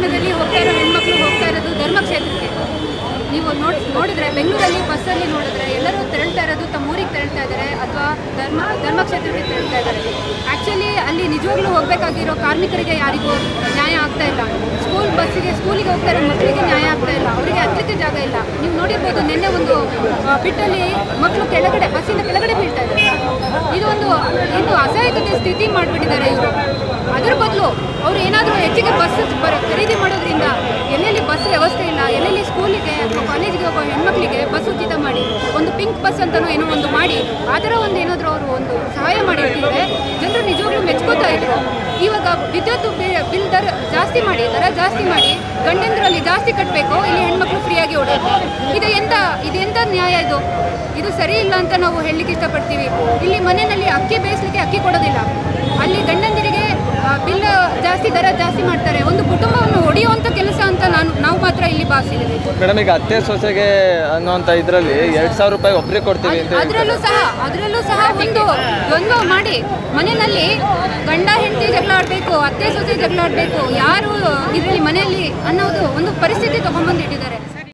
ವಾಹನದಲ್ಲಿ ಹೋಗ್ತಾ ಇರೋ ಹೆಣ್ಮಕ್ಳು ಹೋಗ್ತಾ ಇರೋದು ಧರ್ಮಕ್ಷೇತ್ರಕ್ಕೆ ನೀವು ನೋಡ್ ನೋಡಿದ್ರೆ ಬೆಂಗಳೂರಲ್ಲಿ ಬಸ್ಸಲ್ಲಿ ನೋಡಿದ್ರೆ ಎಲ್ಲರೂ ತೆರಳ್ತಾ ಇರೋದು ತಮ್ಮ ಊರಿಗೆ ತೆರಳ್ತಾ ಇದ್ದಾರೆ ಅಥವಾ ಧರ್ಮ ಧರ್ಮಕ್ಷೇತ್ರಕ್ಕೆ ತೆರಳ್ತಾ ಇದ್ದಾರೆ ಆ್ಯಕ್ಚುಲಿ ಅಲ್ಲಿ ನಿಜವಾಗ್ಲೂ ಹೋಗಬೇಕಾಗಿರೋ ಕಾರ್ಮಿಕರಿಗೆ ಯಾರಿಗೂ ನ್ಯಾಯ ಆಗ್ತಾ ಇಲ್ಲ ಸ್ಕೂಲ್ ಬಸ್ಸಿಗೆ ಸ್ಕೂಲಿಗೆ ಹೋಗ್ತಾ ಇರೋ ಮಕ್ಕಳಿಗೆ ನ್ಯಾಯ ಆಗ್ತಾ ಇಲ್ಲ ಅವರಿಗೆ ಹತ್ತಲಿಕ್ಕೆ ಜಾಗ ಇಲ್ಲ ನೀವು ನೋಡಿರ್ಬೋದು ನಿನ್ನೆ ಒಂದು ಆ, ಬಿಟ್ಟಲ್ಲಿ ಮಕ್ಕಳು ಕೆಳಗಡೆ ಬಸ್ಸಿಂದ ಕೆಳಗಡೆ ಬೀಳ್ತಾ ಇದ್ದಾರೆ ಇದು ಒಂದು ಏನು ಅಸಹಾಯಕತೆ ಸ್ಥಿತಿ ಮಾಡಿಬಿಟ್ಟಿದ್ದಾರೆ ಇವರು ಅದರ ಬದಲು ಅವ್ರು ಏನಾದರೂ ಹೆಚ್ಚಿಗೆ ಬಸ್ ಬರ ಖರೀದಿ ಮಾಡೋದ್ರಿಂದ ಎಲ್ಲೆಲ್ಲಿ ಬಸ್ ವ್ಯವಸ್ಥೆ ಇಲ್ಲ ಎಲ್ಲೆಲ್ಲಿ ಸ್ಕೂಲಿಗೆ ಅಥವಾ ಕಾಲೇಜಿಗೆ ಹೋಗೋ ಹೆಣ್ಮಕ್ಳಿಗೆ ಬಸ್ ಉಚಿತ ಮಾಡಿ ಒಂದು ಪಿಂಕ್ ಬಸ್ ಅಂತಲೂ ಏನೋ ಒಂದು ಮಾಡಿ ಆ ಥರ ಒಂದು ಏನಾದರೂ ಅವರು ಒಂದು ಸಹಾಯ ಮಾಡಿರ್ತಿದ್ರೆ ಜನರು ನಿಜವಾಗ್ಲೂ ಮೆಚ್ಕೋತಾ ಇದ್ರು ಇವಾಗ ವಿದ್ಯುತ್ ಬಿ- ಬಿಲ್ ದರ ಜಾಸ್ತಿ ಮಾಡಿ ದರ ಜಾಸ್ತಿ ಮಾಡಿ ಗಂಡಂದ್ರಲ್ಲಿ ಜಾಸ್ತಿ ಕಟ್ಟಬೇಕು ಇಲ್ಲಿ ಹೆಣ್ಮಕ್ಳು ಫ್ರೀಯಾಗಿ ಓಡೋದು ಇದು ಎಂತ ಇದು ಎಂತ ನ್ಯಾಯ ಇದು ಇದು ಸರಿ ಇಲ್ಲ ಅಂತ ನಾವು ಹೇಳಲಿಕ್ಕೆ ಇಷ್ಟಪಡ್ತೀವಿ ಇಲ್ಲಿ ಮನೆಯಲ್ಲಿ ಅಕ್ಕಿ ಬೇಯಿಸ್ಲಿಕ್ಕೆ ಅಕ್ಕಿ ಕೊಡೋದಿಲ್ಲ ಅಲ್ಲಿ ಗಂಡಂದಿರಿಗೆ ಆ, ಬಿಲ್ ಜಾಸ್ತಿ ದರ ಜಾಸ್ತಿ ಮಾಡ್ತಾರೆ ಒಂದು ಕುಟುಂಬವನ್ನು ಒಡೆಯುವಂಥ ಕೆಲಸ ಅಂತ ನಾನು ನಾವು ಮಾತ್ರ ಇಲ್ಲಿ ಭಾವಿಸಿದ್ದೀವಿ ಮೇಡಮ್ ಈಗ ಅತ್ತೆ ಸೊಸೆಗೆ ಅನ್ನೋಂಥ ಇದರಲ್ಲಿ ಎರಡು ಸಾವಿರ ರೂಪಾಯಿ ಒಬ್ಬರಿಗೆ ಕೊಡ್ತೀವಿ ಅಂತ ಅದರಲ್ಲೂ ಸಹ ಅದರಲ್ಲೂ ಸಹ ಒಂದು ದ್ವಂದ್ವ ಮಾಡಿ ಮನೆಯಲ್ಲಿ ಗಂಡ ಹೆಂಡತಿ ಜಗಳ ಆಡಬೇಕು ಅತ್ತೆ ಸೊಸೆ ಜಗಳ ಆಡಬೇಕು ಯಾರು ಇದರಲ್ಲಿ ಮನೆಯಲ್ಲಿ ಅನ್ನೋದು ಒಂದು ಪರಿಸ್ಥಿತಿ ತಗೊಂಡ್ಬಂದಿಟ್ಟಿದ್ದಾರೆ